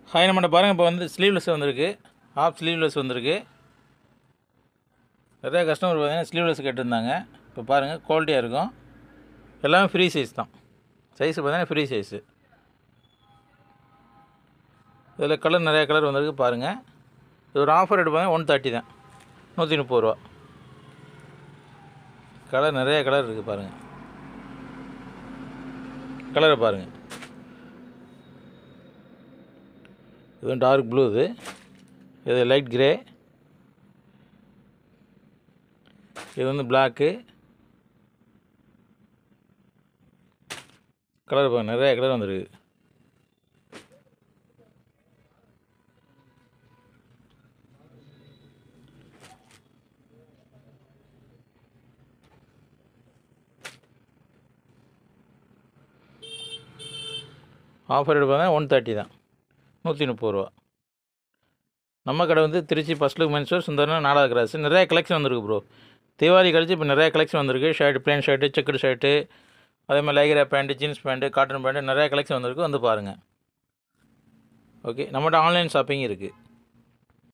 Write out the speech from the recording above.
hi நம்மகிட்ட பாருங்கள் இப்போ வந்து ஸ்லீவ்லெஸ் வந்திருக்கு ஆஃப் ஸ்லீவ்லெஸ் வந்திருக்கு நிறைய கஸ்டமர் பார்த்தீங்கன்னா ஸ்லீவ்லெஸ் கேட்டிருந்தாங்க இப்போ பாருங்கள் குவாலிட்டியாக இருக்கும் எல்லாமே ஃப்ரீ சைஸ் தான் சைஸ் பார்த்தீங்கன்னா ஃப்ரீ சைஸு இதில் கலர் நிறைய கலர் வந்திருக்கு பாருங்கள் இது ஒரு ஆஃபர் ரேட் பார்த்தீங்கன்னா ஒன் தேர்ட்டி தான் நூற்றி முப்பது ரூபா கலர் நிறைய கலர் இருக்குது பாருங்கள் கலரை பாருங்கள் இது வந்து டார்க் ப்ளூ இது இது லைட் கிரே இது வந்து பிளாக்கு கலர் பாருங்க நிறைய கலர் வந்துருக்கு ஆஃபர் ரேட் பார்த்தா ஒன் தேர்ட்டி தான் நூற்றி முப்பது ரூபா நம்ம கடை வந்து திருச்சி ஃபஸ்ட் லுக் மென்ஸ் சுந்தரனா நாலாவது கிராஸ் நிறைய கலெக்ஷன் வந்திருக்கு ப்ரோ தீபாவளி கழிச்சு இப்போ நிறைய கலெக்ஷன் வந்திருக்கு shirt plain shirt checked shirt அதே மாதிரி lycra pant jeans pant cotton pant நிறைய கலெக்ஷன் வந்திருக்கு வந்து பாருங்கள் ஓகே நம்மகிட்ட ஆன்லைன் ஷாப்பிங் இருக்குது